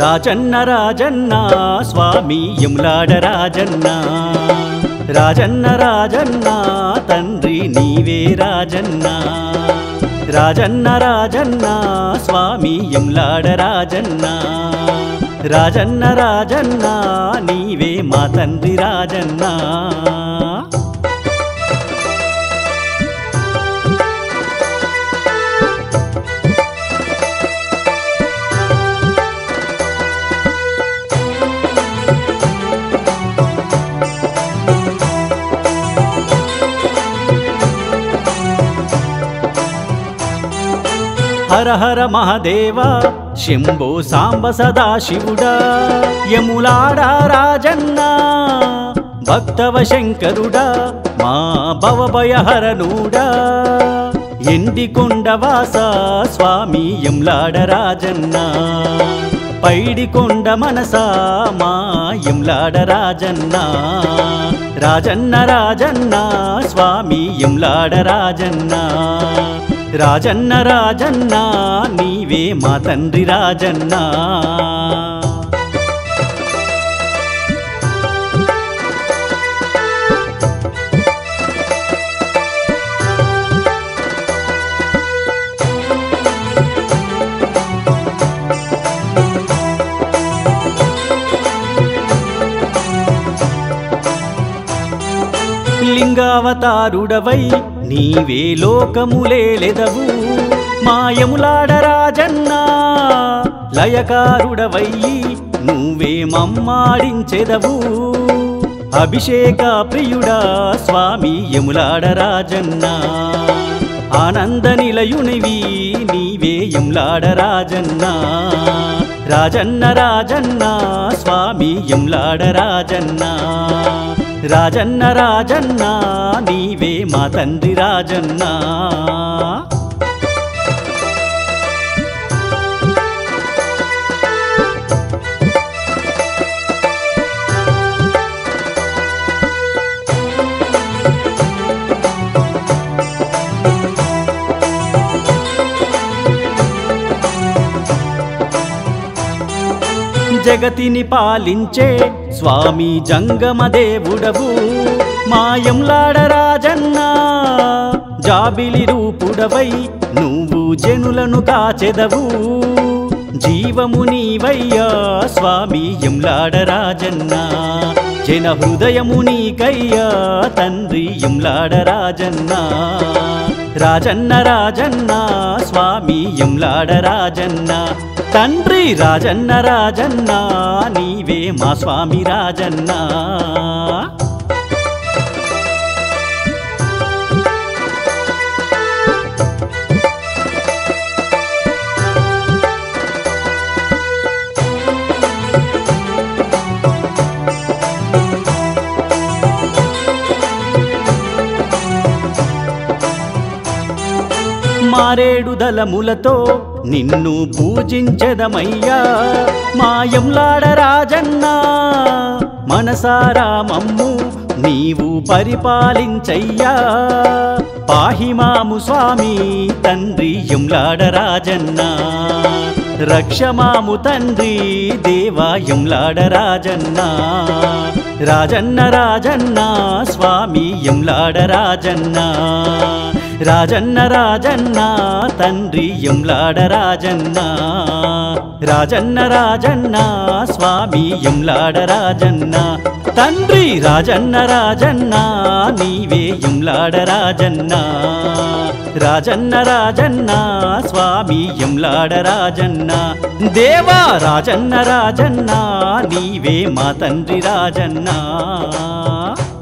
రాజన్న రాజన్న స్వామి యములాడ రాజన్న రాజన్న రాజన్న తండ్రి నీవే రాజన్న రాజన్న రాజన్న స్వామి యములాడ రాజన్న రాజన్న రాజన్న నీవే మా తండ్రి రాజన్న హర హర మహదేవ శంభో సాంబ సదాశివుడా యములాడా రాజన్న భక్తవ శంకరుడా మా భవభయహరనుడా ఎండి కొండవాస స్వామి యములాడ రాజన్న పైడి కొండ మనసా మా యములాడ రాజన్న రాజన్న రాజన్న స్వామి యములాడ రాజన్న రాజన్న రాజన్న నీవే మా తండ్రి రాజన్న లింగావతారుడవై నీవే లోకములేలెదవు మాయములాడ రాజన్న లయకారుడవై నువ్వే మమ్మాడించెదవు అభిషేక ప్రియుడా స్వామి యములాడ రాజన్న ఆనంద నిలయునివి నీవే యములాడ రాజన్న రాజన్న రాజన్న స్వామి యములాడ రాజన్న రాజన్న రాజన్న నీవే మా తండ్రి రాజన్న జగతిని పాలించే స్వామి జంగమ దేవుడవు మాయంలాడ రాజన్న జాబిలి రూపుడవై నువ్వు జనులను కాచెదవు జీవము నీవయ్యా స్వామి ఎంలాడ రాజన్న జన హృదయము నీకయ్యా తండ్రి ఎంలాడ రాజన్న రాజన్న రాజన్న స్వామి ఎంలాడ రాజన్న తండ్రి రాజన్న రాజన్న నీవే మా స్వామి రాజన్న మారేడు దళములతో నిన్ను పూజించెదమయ్యా మాయంలాడ రాజన్న మనసారా మమ్ము నీవు పరిపాలించయ్యా పాహిమాము స్వామి తండ్రి ఎంలాడ రాజన్న రక్షమాము తండ్రి దేవా ఎంలాడ రాజన్న రాజన్న రాజన్న స్వామి ఎంలాడ రాజన్న రాజన్న రాజన్న తండ్రి ఎంలాడ రాజన్న రాజన్న రాజన్న స్వామి ఎంలాడ రాజన్న తండ్రి రాజన్న రాజన్న నీవే ఎంలాడ రాజన్న రాజన్న రాజన్న స్వామి ఎంలాడ రాజన్న దేవా రాజన్న రాజన్న నీవే మా తండ్రి రాజన్న